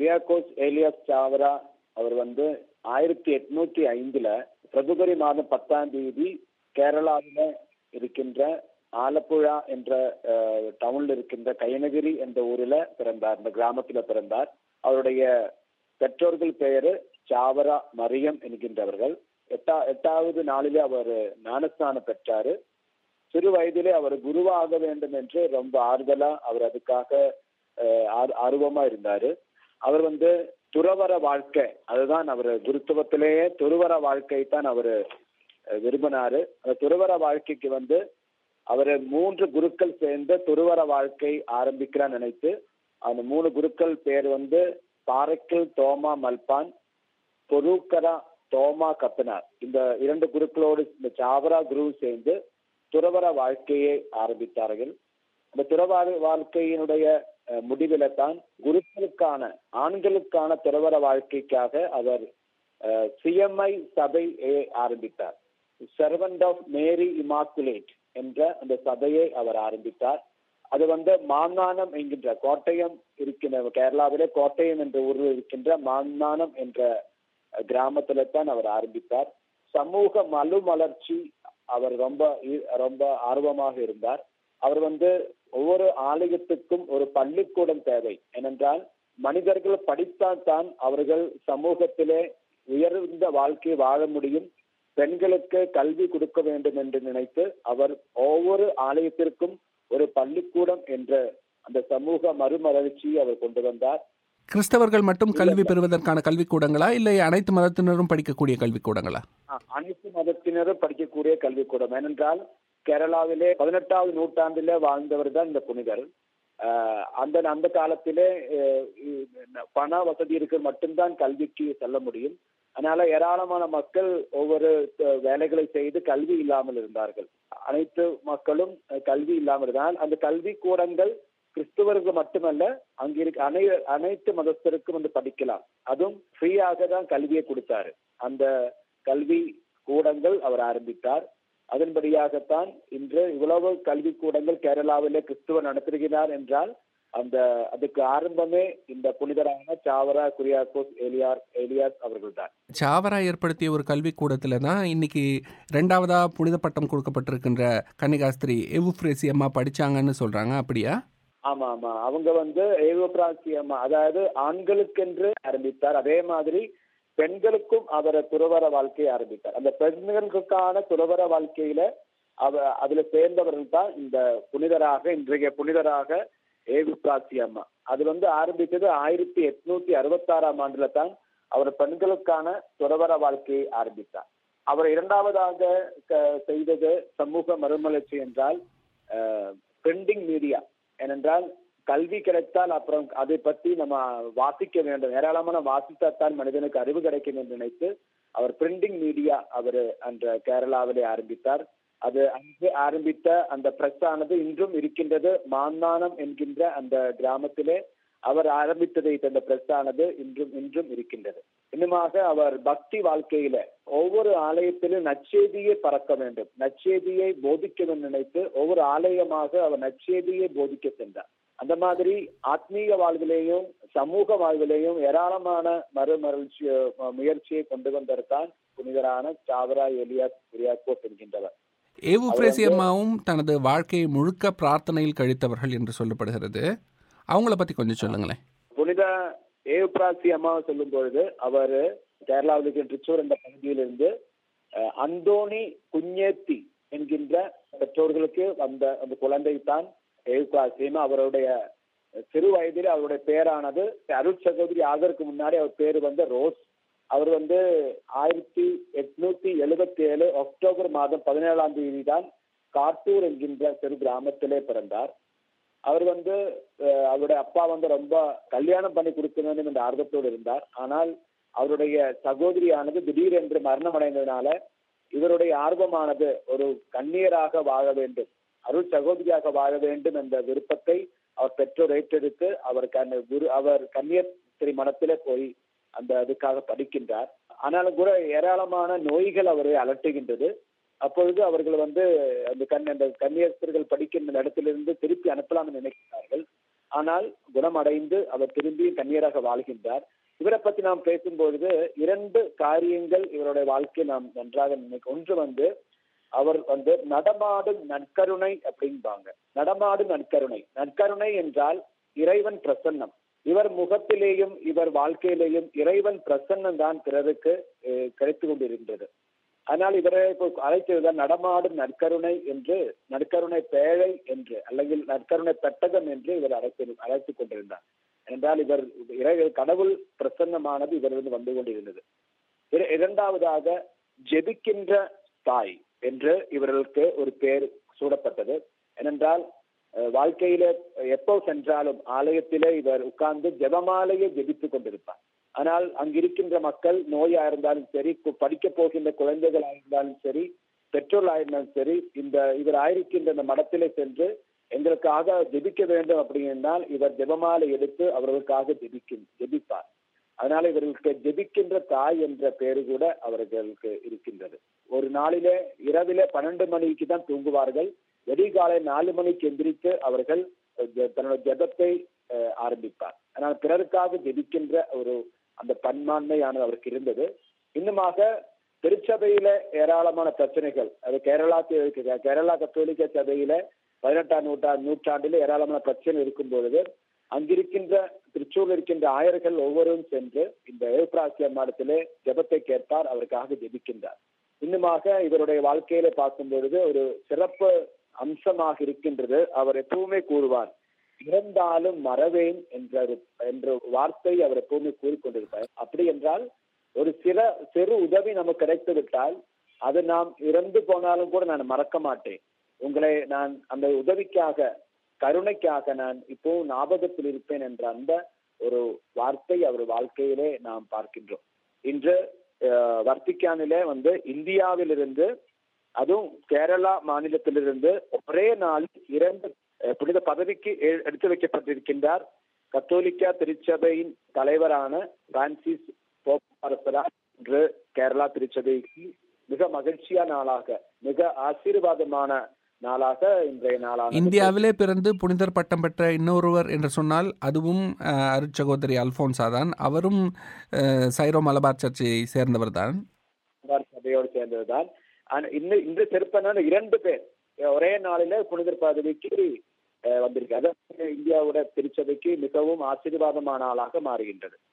Kuriakose alias சாவரா அவர் வந்து ஆயிரத்தி எட்நூத்தி ஐந்துல பிப்ரவரி மாதம் பத்தாம் தேதி கேரளாவில இருக்கின்ற ஆலப்புழா என்ற டவுன்ல இருக்கின்ற கயனகிரி என்ற ஊரில் பிறந்தார் இந்த கிராமத்துல பிறந்தார் அவருடைய பெற்றோர்கள் பெயரு சாவரா மரியம் என்கின்றவர்கள் எட்டா எட்டாவது நாளிலே அவர் ஞானஸ்தானம் பெற்றாரு சிறு வயதிலே அவர் குருவாக வேண்டும் என்று ரொம்ப ஆறுதலா அவர் அதுக்காக ஆர்வமா இருந்தாரு அவர் வந்து துறவர வாழ்க்கை அதுதான் அவர் குருத்துவத்திலேயே துறவர வாழ்க்கை தான் அவர் விரும்பினாரு அந்த துறவர வாழ்க்கைக்கு வந்து அவர் மூன்று குருக்கள் சேர்ந்து துறவர வாழ்க்கை ஆரம்பிக்கிறான்னு நினைத்து அந்த மூணு குருக்கள் பேர் வந்து பாறைக்கல் தோமா மல்பான் பொருக்கரா தோமா கப்பனார் இந்த இரண்டு குருக்களோடு இந்த சாவரா குரு சேர்ந்து துறவர வாழ்க்கையை ஆரம்பித்தார்கள் அந்த துறவர வாழ்க்கையினுடைய முடிவில தான் குருக்களுக்கான ஆண்களுக்கான துறவர வாழ்க்கைக்காக அவர் சிஎம்ஐ சபையை ஆரம்பித்தார் சர்வன்ட் ஆஃப் மேரி இமாக்குலேட் என்ற அந்த சபையை அவர் ஆரம்பித்தார் அது வந்து மாந்தானம் என்கின்ற கோட்டயம் இருக்கின்ற கேரளாவிலே கோட்டயம் என்ற ஊரில் இருக்கின்ற மாந்தானம் என்ற கிராமத்துல தான் அவர் ஆரம்பித்தார் சமூக மலுமலர்ச்சி அவர் ரொம்ப ரொம்ப ஆர்வமாக இருந்தார் அவர் வந்து ஒவ்வொரு ஆலயத்துக்கும் ஒரு பள்ளிக்கூடம் தேவை ஏனென்றால் மனிதர்கள் படித்தால் தான் அவர்கள் சமூகத்திலே உயர்ந்த வாழ்க்கை வாழ முடியும் பெண்களுக்கு கல்வி கொடுக்க வேண்டும் என்று நினைத்து அவர் ஒவ்வொரு ஆலயத்திற்கும் ஒரு பள்ளிக்கூடம் என்ற அந்த சமூக மறுமலர்ச்சியை அவர் கொண்டு வந்தார் கிறிஸ்தவர்கள் மட்டும் கல்வி பெறுவதற்கான கல்விக்கூடங்களா இல்லை அனைத்து மதத்தினரும் படிக்கக்கூடிய கல்விக்கூடங்களா அனைத்து மதத்தினரும் படிக்கக்கூடிய கல்விக்கூடம் ஏனென்றால் கேரளாவிலே பதினெட்டாவது நூற்றாண்டில வாழ்ந்தவர் தான் இந்த புனிதர் அந்த அந்த காலத்திலே பண வசதி இருக்க மட்டும்தான் கல்விக்கு செல்ல முடியும் அதனால ஏராளமான மக்கள் ஒவ்வொரு வேலைகளை செய்து கல்வி இல்லாமல் இருந்தார்கள் அனைத்து மக்களும் கல்வி இல்லாமல் இருந்தால் அந்த கல்வி கூடங்கள் கிறிஸ்துவர்கள் மட்டுமல்ல அங்க இருக்க அனை அனைத்து மதஸ்தருக்கும் வந்து படிக்கலாம் அதுவும் ஃப்ரீயாக தான் கல்வியை கொடுத்தாரு அந்த கல்வி கூடங்கள் அவர் ஆரம்பித்தார் அதன்படியாகத்தான் இன்று இவ்வளவு கல்வி கூடங்கள் கேரளாவிலே கிறிஸ்துவர் நடத்துகிறார் என்றால் அந்த அதுக்கு ஆரம்பமே இந்த புனிதரான சாவரா குரியாக்கோஸ் ஏலியார் ஏலியாஸ் அவர்கள் தான் சாவரா ஏற்படுத்திய ஒரு கல்விக்கூடத்துல தான் இன்னைக்கு ரெண்டாவதா புனித பட்டம் கொடுக்கப்பட்டிருக்கின்ற கன்னிகாஸ்திரி எவுஃப்ரேசி அம்மா படிச்சாங்கன்னு சொல்றாங்க அப்படியா ஆமா ஆமா அவங்க வந்து ஏவோபிராசி அம்மா அதாவது ஆண்களுக்கென்று ஆரம்பித்தார் அதே மாதிரி பெண்களுக்கும் அவர் துறவர வாழ்க்கையை ஆரம்பித்தார் அந்த பெண்களுக்கான துறவர வாழ்க்கையில அவ அதுல சேர்ந்தவர்கள் தான் இந்த புனிதராக இன்றைய புனிதராக ஏவிப்ராசி அம்மா அது வந்து ஆரம்பித்தது ஆயிரத்தி எட்நூத்தி அறுபத்தி ஆறாம் ஆண்டுல தான் அவர் பெண்களுக்கான துறவர வாழ்க்கையை ஆரம்பித்தார் அவர் இரண்டாவதாக செய்தது சமூக மறுமலர்ச்சி என்றால் பிரிண்டிங் மீடியா ஏனென்றால் கல்வி கிடைத்தால் அப்புறம் அதை பற்றி நம்ம வாசிக்க வேண்டும் ஏராளமான வாசித்தால் மனிதனுக்கு அறிவு கிடைக்கும் என்று நினைத்து அவர் பிரிண்டிங் மீடியா அவர் அந்த கேரளாவிலே ஆரம்பித்தார் அது அங்கு ஆரம்பித்த அந்த பிரஸ் ஆனது இன்றும் இருக்கின்றது மாந்தானம் என்கின்ற அந்த கிராமத்திலே அவர் ஆரம்பித்ததை அந்த பிரஸ் ஆனது இன்றும் இன்றும் இருக்கின்றது இன்னுமாக அவர் பக்தி வாழ்க்கையில ஒவ்வொரு ஆலயத்திலும் நச்செய்தியை பறக்க வேண்டும் நச்செய்தியை போதிக்க நினைத்து ஒவ்வொரு ஆலயமாக அவர் நச்செய்தியை போதிக்க சென்றார் அந்த மாதிரி ஆத்மீக வாழ்விலேயும் சமூக வாழ்விலேயும் ஏராளமான மறுமலர்ச்சி முயற்சியை கொண்டு வந்ததுதான் புனிதரான சாவரா எலியாஸ் குரியாக்கோஸ் என்கின்றவர் ஏவுப்ரேசி அம்மாவும் தனது வாழ்க்கையை முழுக்க பிரார்த்தனையில் கழித்தவர்கள் என்று சொல்லப்படுகிறது அவங்கள பத்தி கொஞ்சம் சொல்லுங்களேன் புனித ஏவுப்ராசி அம்மாவை சொல்லும் பொழுது அவர் கேரளாவில் இருக்கிற திருச்சூர் என்ற பகுதியிலிருந்து அந்தோணி குஞ்சேத்தி என்கின்ற பெற்றோர்களுக்கு வந்த அந்த குழந்தை தான் ஏவுப்ராசியம் அவருடைய சிறு வயதில் அவருடைய பேரானது அருட் சகோதரி ஆதருக்கு முன்னாடி அவர் பேர் வந்து ரோஸ் அவர் வந்து ஆயிரத்தி எட்நூத்தி எழுபத்தி ஏழு அக்டோபர் மாதம் பதினேழாம் தேதி தான் காட்டூர் என்கின்ற சிறு கிராமத்திலே பிறந்தார் அவர் வந்து அவருடைய அப்பா வந்து ரொம்ப கல்யாணம் பண்ணி கொடுக்க வேண்டும் என்ற ஆர்வத்தோடு இருந்தார் ஆனால் அவருடைய சகோதரியானது திடீரென்று மரணம் அடைந்ததுனால இவருடைய ஆர்வமானது ஒரு கண்ணியராக வாழ வேண்டும் அருள் சகோதரியாக வாழ வேண்டும் என்ற விருப்பத்தை அவர் பெற்றோர் ஏற்றெடுத்து அவர் கண் குரு அவர் கன்னியஸ்திரி மனத்திலே போய் அந்த அதுக்காக படிக்கின்றார் ஆனாலும் கூட ஏராளமான நோய்கள் அவரை அலட்டுகின்றது அப்பொழுது அவர்கள் வந்து அந்த கண் அந்த கன்னியஸ்தர்கள் படிக்கின்ற இடத்திலிருந்து திருப்பி அனுப்பலாம் நினைக்கிறார்கள் ஆனால் குணமடைந்து அவர் திரும்பி கன்னியராக வாழ்கின்றார் இவரை பத்தி நாம் பேசும்பொழுது இரண்டு காரியங்கள் இவருடைய வாழ்க்கையை நாம் நன்றாக நினைக்க ஒன்று வந்து அவர் வந்து நடமாடும் நற்கருணை அப்படிம்பாங்க நடமாடும் நற்கருணை நற்கருணை என்றால் இறைவன் பிரசன்னம் இவர் முகத்திலேயும் இவர் வாழ்க்கையிலேயும் இறைவன் பிரசன்னம் தான் பிறருக்கு கிடைத்து கொண்டிருந்தது ஆனால் இவரை இப்போ அழைத்ததுதான் நடமாடும் நற்கருணை என்று நற்கருணை பேழை என்று அல்லது நற்கருணை பெட்டகம் என்று இவர் அழைத்து அழைத்துக் கொண்டிருந்தார் என்றால் இவர் இறை கடவுள் பிரசன்னமானது இவரிலிருந்து வந்து கொண்டிருந்தது இரண்டாவதாக ஜெபிக்கின்ற தாய் என்று இவர்களுக்கு ஒரு பேர் சூடப்பட்டது ஏனென்றால் வாழ்க்கையில எப்போ சென்றாலும் ஆலயத்திலே இவர் உட்கார்ந்து ஜெபமாலையை ஜெபித்துக் கொண்டிருப்பார் ஆனால் அங்கிருக்கின்ற மக்கள் நோயா இருந்தாலும் சரி படிக்க போகின்ற குழந்தைகளா இருந்தாலும் சரி பெற்றோர்களா இருந்தாலும் சரி இந்த இவர் ஆயிருக்கின்ற இந்த மடத்திலே சென்று எங்களுக்காக ஜெபிக்க வேண்டும் அப்படின்னால் இவர் ஜெபமாலை எடுத்து அவர்களுக்காக ஜெபிக்கும் ஜெபிப்பார் அதனால இவர்களுக்கு ஜெபிக்கின்ற தாய் என்ற பேரு கூட அவர்களுக்கு இருக்கின்றது ஒரு நாளிலே இரவிலே பன்னெண்டு மணிக்கு தான் தூங்குவார்கள் வெடிகாலை நாலு மணிக்கு எந்திரித்து அவர்கள் தன்னோட ஜெபத்தை ஆரம்பிப்பார் ஆனால் பிறருக்காக ஜெபிக்கின்ற ஒரு அந்த பன்மாண்மையானது அவருக்கு இருந்தது இன்னுமாக திருச்சபையில ஏராளமான பிரச்சனைகள் அது கேரளா கேரளா கத்தோலிக்க சபையில பதினெட்டாம் நூற்றா நூற்றாண்டில் ஏராளமான பிரச்சனை இருக்கும் பொழுது அங்கிருக்கின்ற திருச்சூரில் இருக்கின்ற ஆயர்கள் ஒவ்வொருவரும் சென்று இந்த ஏப்ராசிய மாடத்திலே ஜெபத்தை கேட்பார் அவருக்காக ஜெபிக்கின்றார் இன்னுமாக இவருடைய வாழ்க்கையில பார்க்கும் பொழுது ஒரு சிறப்பு அம்சமாக இருக்கின்றது அவர் எப்பவுமே கூறுவார் இறந்தாலும் மறவேன் என்ற என்ற வார்த்தை அவர் எப்பவுமே கூறிக்கொண்டிருப்பார் அப்படி என்றால் ஒரு சில சிறு உதவி நமக்கு கிடைத்து விட்டால் அது நாம் இறந்து போனாலும் கூட நான் மறக்க மாட்டேன் உங்களை நான் அந்த உதவிக்காக கருணைக்காக நான் இப்போ ஞாபகத்தில் இருப்பேன் என்ற அந்த ஒரு வார்த்தை அவர் வாழ்க்கையிலே நாம் பார்க்கின்றோம் இன்று வர்த்திக்கானிலே வந்து இந்தியாவிலிருந்து அதுவும் கேரளா மாநிலத்திலிருந்து ஒரே நாளில் இரண்டு புனித பதவிக்கு எடுத்து வைக்கப்பட்டிருக்கின்றார் கத்தோலிக்கா திருச்சபையின் தலைவரான பிரான்சிஸ் போப்பரசரா இன்று கேரளா திருச்சபைக்கு மிக மகிழ்ச்சியான நாளாக மிக ஆசீர்வாதமான நாளாக இன்றைய நாளாக இந்தியாவிலே பிறந்து புனிதர் பட்டம் பெற்ற இன்னொருவர் என்று சொன்னால் அதுவும் அருட்சகோதரி அல்போன்சா தான் அவரும் சைரோ மலபார் சர்ச்சையை சேர்ந்தவர் தான் சபையோடு சேர்ந்தவர் தான் இன்னும் இன்று சிறப்பான இரண்டு பேர் ஒரே நாளில புனிதர் பதவிக்கு வந்திருக்கு அதான் இந்தியாவோட திருச்சபைக்கு மிகவும் ஆசீர்வாதமான ஆளாக மாறுகின்றது